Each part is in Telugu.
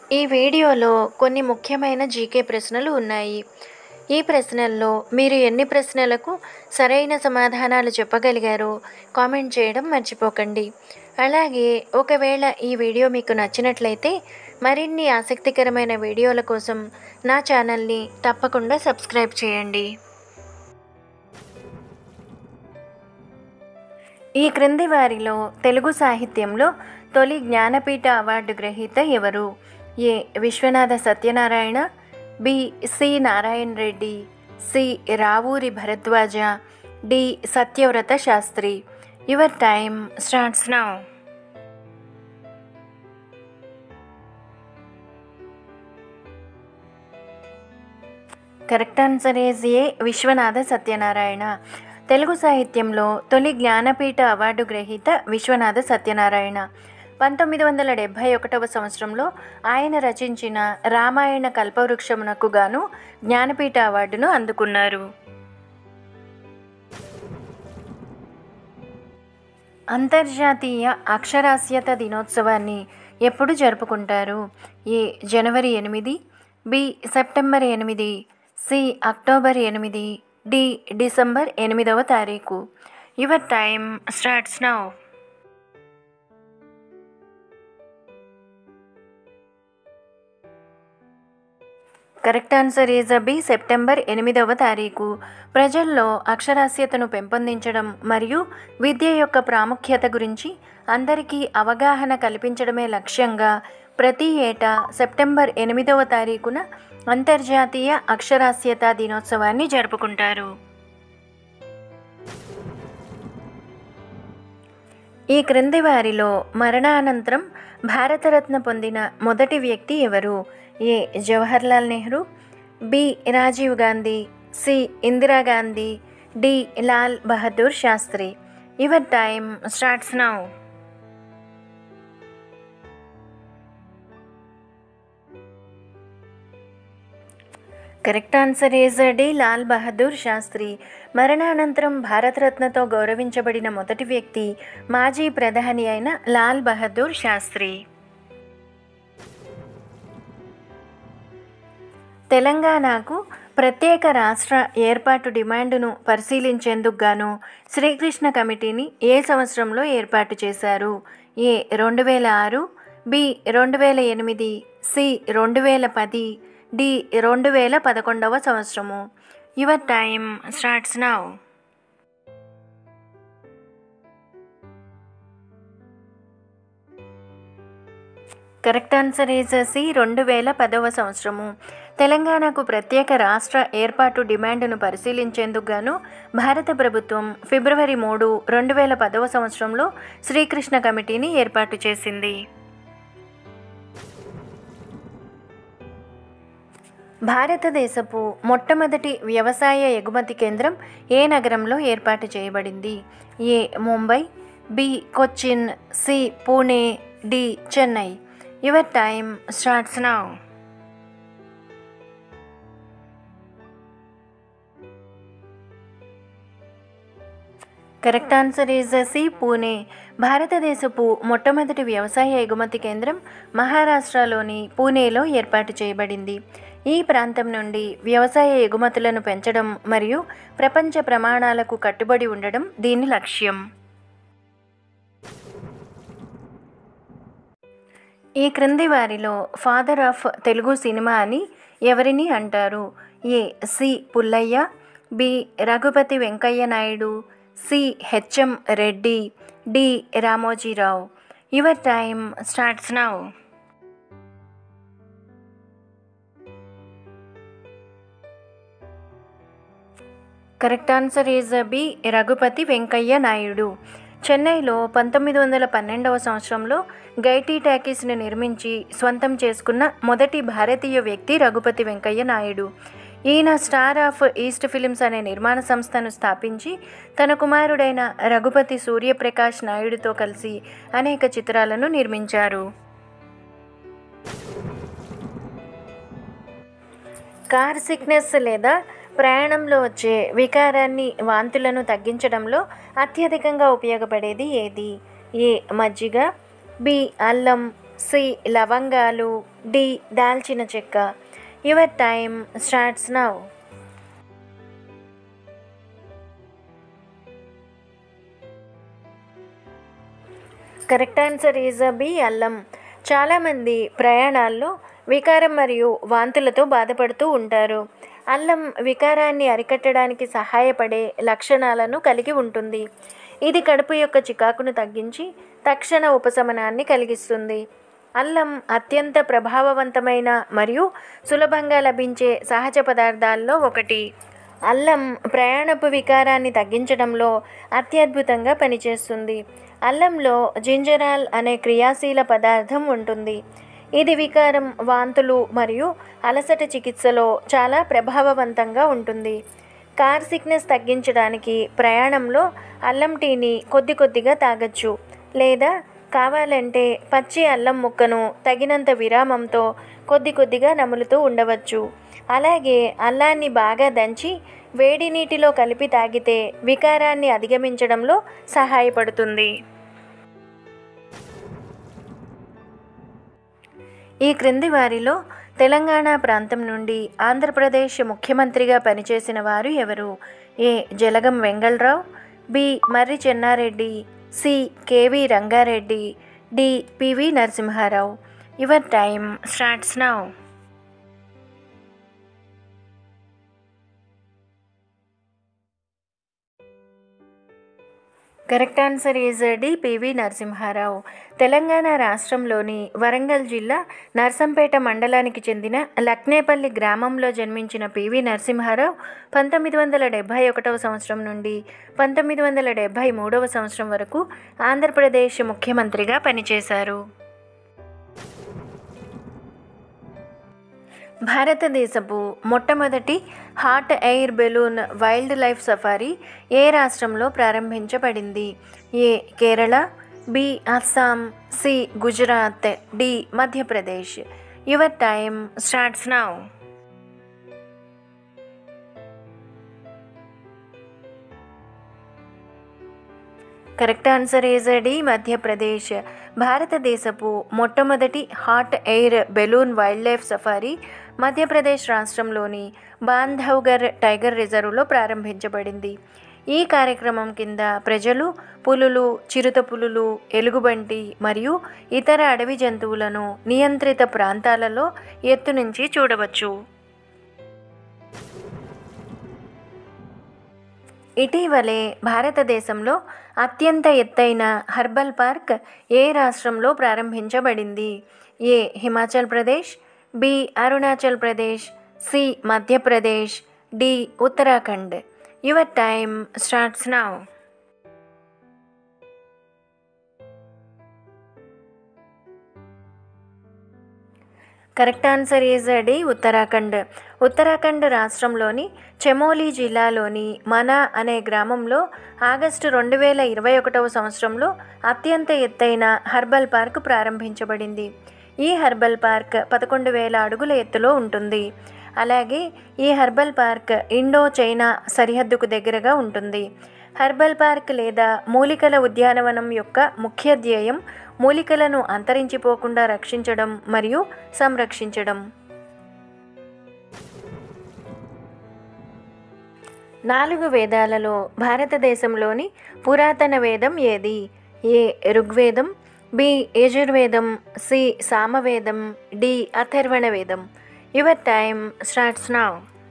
ఈ వీడియోలో కొన్ని ముఖ్యమైన జీకే ప్రశ్నలు ఉన్నాయి ఈ ప్రశ్నల్లో మీరు ఎన్ని ప్రశ్నలకు సరైన సమాధానాలు చెప్పగలిగారో కామెంట్ చేయడం మర్చిపోకండి అలాగే ఒకవేళ ఈ వీడియో మీకు నచ్చినట్లయితే మరిన్ని ఆసక్తికరమైన వీడియోల కోసం నా ఛానల్ని తప్పకుండా సబ్స్క్రైబ్ చేయండి ఈ క్రింది వారిలో తెలుగు సాహిత్యంలో తొలి జ్ఞానపీఠ అవార్డు గ్రహీత ఎవరు A Vishwanatha Satyanarayana B C Narayana Reddy C Ravuri Bharadwaj D Satyavrata Shastri your time starts now correct answer is A Vishwanatha Satyanarayana Telugu సాహిత్యంలో తొలి జ్ఞానపీఠ అవార్డు గ్రహీత విశ్వనాథ సత్యనారాయణ పంతొమ్మిది వందల డెబ్భై ఒకటవ సంవత్సరంలో ఆయన రచించిన రామాయణ కల్పవృక్షమునకు గాను జ్ఞానపీఠ అవార్డును అందుకున్నారు అంతర్జాతీయ అక్షరాస్యత దినోత్సవాన్ని ఎప్పుడు జరుపుకుంటారు ఏ జనవరి ఎనిమిది బి సెప్టెంబర్ ఎనిమిది సి అక్టోబర్ ఎనిమిది డి డిసెంబర్ ఎనిమిదవ తారీఖు your time starts now correct answer is B September ఎనిమిదవ తారీఖు ప్రజల్లో అక్షరాస్యతను పెంపొందించడం మరియు విద్య యొక్క ప్రాముఖ్యత గురించి అందరికీ అవగాహన కల్పించడమే లక్ష్యంగా ప్రతి ఏటా సెప్టెంబర్ ఎనిమిదవ తారీఖున అంతర్జాతీయ అక్షరాస్యత దినోత్సవాన్ని జరుపుకుంటారు ఈ క్రింది వారిలో మరణానంతరం భారతరత్న పొందిన మొదటి వ్యక్తి ఎవరు A Jawaharlal Nehru B Rajiv Gandhi C Indira Gandhi D Lal Bahadur Shastri your time starts now correct answer is D Lal Bahadur Shastri మరణానంతరం భారతరత్నతో గౌరవించబడిన మొదటి వ్యక్తి మాజీ ప్రధాని అయిన లాల్ బహదూర్ శాస్త్రి తెలంగాణకు ప్రత్యేక రాష్ట్ర ఏర్పాటు డిమాండును పరిశీలించేందుకు గాను శ్రీకృష్ణ కమిటీని ఏ సంవత్సరంలో ఏర్పాటు చేశారు ఏ రెండు వేల ఆరు బి రెండు వేల ఎనిమిది సి రెండు వేల పది డి రెండు వేల పదకొండవ సంవత్సరము your time starts now correct answer is C రెండు వేల పదవ సంవత్సరము తెలంగాణకు ప్రత్యేక రాష్ట్ర ఏర్పాటు డిమాండ్ను పరిశీలించేందుకు గాను భారత ప్రభుత్వం ఫిబ్రవరి మూడు రెండు వేల పదవ సంవత్సరంలో శ్రీకృష్ణ కమిటీని ఏర్పాటు చేసింది భారతదేశపు మొట్టమొదటి వ్యవసాయ ఎగుమతి కేంద్రం ఏ నగరంలో ఏర్పాటు చేయబడింది A Mumbai B Cochin C Pune D Chennai your time starts now correct answer is C Pune భారతదేశపు మొట్టమొదటి వ్యవసాయ ఎగుమతి కేంద్రం మహారాష్ట్రలోని పూణేలో ఏర్పాటు చేయబడింది ఈ ప్రాంతం నుండి వ్యవసాయ ఎగుమతులను పెంచడం మరియు ప్రపంచ ప్రమాణాలకు కట్టుబడి ఉండడం దీని లక్ష్యం ఈ క్రింది వారిలో ఫాదర్ ఆఫ్ తెలుగు సినిమా అని ఎవరిని అంటారు A C Pullayya B Raghupathi Venkaiah Naidu C HM Reddy D Ramoji Rao your time starts now correct answer is B Raghupathi Venkaiah Naidu చెన్నైలో పంతొమ్మిది వందల పన్నెండవ సంవత్సరంలో గైటీ టాకీస్ను నిర్మించి స్వంతం చేసుకున్న మొదటి భారతీయ వ్యక్తి రఘుపతి వెంకయ్య నాయుడు ఈయన స్టార్ ఆఫ్ ఈస్ట్ ఫిలిమ్స్ అనే నిర్మాణ సంస్థను స్థాపించి తన కుమారుడైన రఘుపతి సూర్యప్రకాష్ నాయుడుతో కలిసి అనేక చిత్రాలను నిర్మించారు కార్ సిక్నెస్ లేదా ప్రయాణంలో వచ్చే వికారాన్ని వాంతులను తగ్గించడంలో అత్యధికంగా ఉపయోగపడేది ఏది ఏ మజ్జిగ బి అల్లం సి లవంగాలు డి దాల్చిన చెక్క your time starts now correct answer is B అల్లం చాలామంది ప్రయాణాల్లో వికారం మరియు వాంతులతో బాధపడుతూ ఉంటారు అల్లం వికారాన్ని అరికట్టడానికి సహాయపడే లక్షణాలను కలిగి ఉంటుంది ఇది కడుపు యొక్క చికాకును తగ్గించి తక్షణ ఉపశమనాన్ని కలిగిస్తుంది అల్లం అత్యంత ప్రభావవంతమైన మరియు సులభంగా లభించే సహజ పదార్థాల్లో ఒకటి అల్లం ప్రయాణపు వికారాన్ని తగ్గించడంలో అత్యద్భుతంగా పనిచేస్తుంది అల్లంలో జింజరాల్ అనే క్రియాశీల పదార్థం ఉంటుంది ఇది వికారం వాంతులు మరియు అలసట చికిత్సలో చాలా ప్రభావవంతంగా ఉంటుంది కార్ సిక్నెస్ తగ్గించడానికి ప్రయాణంలో అల్లం టీని కొద్ది కొద్దిగా తాగొచ్చు లేదా కావాలంటే పచ్చి అల్లం ముక్కను తగినంత విరామంతో కొద్ది కొద్దిగా నములుతూ ఉండవచ్చు అలాగే అల్లాన్ని బాగా దంచి వేడి నీటిలో కలిపి తాగితే వికారాన్ని అధిగమించడంలో సహాయపడుతుంది ఈ క్రింది వారిలో తెలంగాణ ప్రాంతం నుండి ఆంధ్రప్రదేశ్ ముఖ్యమంత్రిగా పనిచేసిన వారు ఎవరు A Jalagam Vengala Rao B Marri Chenna Reddy C KV Ranga Reddy D PV Narasimha Rao your time starts now correct answer is D PV Narasimha Rao Telangana రాష్ట్రంలోని వరంగల్ జిల్లా నర్సంపేట మండలానికి చెందిన లక్నేపల్లి గ్రామంలో జన్మించిన పివి నరసింహారావు పంతొమ్మిది వందల డెబ్భై ఒకటవ సంవత్సరం నుండి పంతొమ్మిది వందల డెబ్భై మూడవ సంవత్సరం వరకు ఆంధ్రప్రదేశ్ ముఖ్యమంత్రిగా పనిచేశారు భారతదేశపు మొట్టమొదటి hot air balloon wildlife safari ఏ రాష్ట్రంలో ప్రారంభించబడింది A Kerala B Assam C Gujarat D Madhya Pradesh your time starts now correct answer is D Madhya Pradesh భారతదేశపు మొట్టమొదటి hot air balloon wildlife safari Madhya Pradesh రాష్ట్రంలోని బాంధవ్గర్ టైగర్ రిజర్వ్లో ప్రారంభించబడింది ఈ కార్యక్రమం కింద ప్రజలు పులులు చిరుత పులులు ఎలుగుబంటి మరియు ఇతర అడవి జంతువులను నియంత్రిత ప్రాంతాలలో ఎత్తు నుంచి చూడవచ్చు ఇటీవలే భారతదేశంలో అత్యంత ఎత్తైన హర్బల్ పార్క్ ఏ రాష్ట్రంలో ప్రారంభించబడింది A Himachal Pradesh B Arunachal Pradesh C Madhya Pradesh D Uttarakhand your time starts now correct answer is D Uttarakhand Uttarakhand రాష్ట్రంలోని చెమోలి జిల్లాలోని మనా అనే గ్రామంలో ఆగస్టు రెండు వేల ఇరవై ఒకటవ సంవత్సరంలో అత్యంత ఎత్తైన హర్బల్ పార్క్ ప్రారంభించబడింది ఈ హర్బల్ పార్క్ పదకొండు వేల అడుగుల ఎత్తులో ఉంటుంది అలాగే ఈ హర్బల్ పార్క్ ఇండో చైనా సరిహద్దుకు దగ్గరగా ఉంటుంది హర్బల్ పార్క్ లేదా మూలికల ఉద్యానవనం యొక్క ముఖ్య ధ్యేయం మూలికలను అంతరించిపోకుండా రక్షించడం మరియు సంరక్షించడం నాలుగు వేదాలలో భారతదేశంలోని పురాతన వేదం ఏది A Rigveda B Yajurveda C Samaveda D Atharvana Veda your time starts now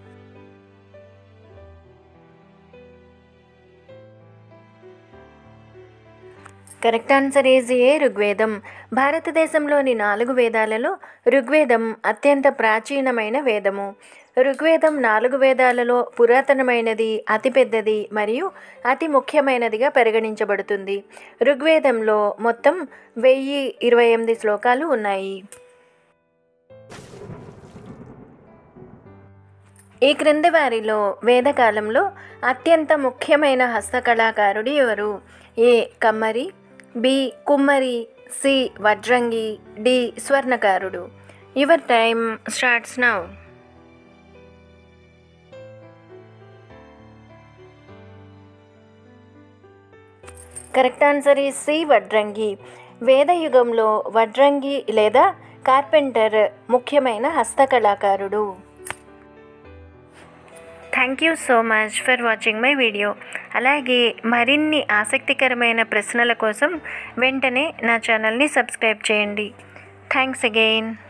correct answer is A Rigveda భారతదేశంలోని నాలుగు వేదాలలో ఋగ్వేదం అత్యంత ప్రాచీనమైన వేదము ఋగ్వేదం నాలుగు వేదాలలో పురాతనమైనది అతిపెద్దది మరియు అతి ముఖ్యమైనదిగా పరిగణించబడుతుంది ఋగ్వేదంలో మొత్తం వెయ్యి ఇరవై ఎనిమిది శ్లోకాలు ఉన్నాయి ఈ క్రింది వారిలో వేదకాలంలో అత్యంత ముఖ్యమైన హస్తకళాకారుడు ఎవరు ఏ కమ్మరి బి కుమ్మరి సి వడ్రంగి డి స్వర్ణకారుడు your time starts now correct answer is C వడ్రంగి వేదయుగంలో వడ్రంగి లేదా కార్పెంటర్ ముఖ్యమైన హస్తకళాకారుడు thank you so much for watching my video అలాగే మరిన్ని ఆసక్తికరమైన ప్రశ్నల కోసం వెంటనే నా ఛానల్ని సబ్స్క్రైబ్ చేయండి థ్యాంక్స్ అగైన్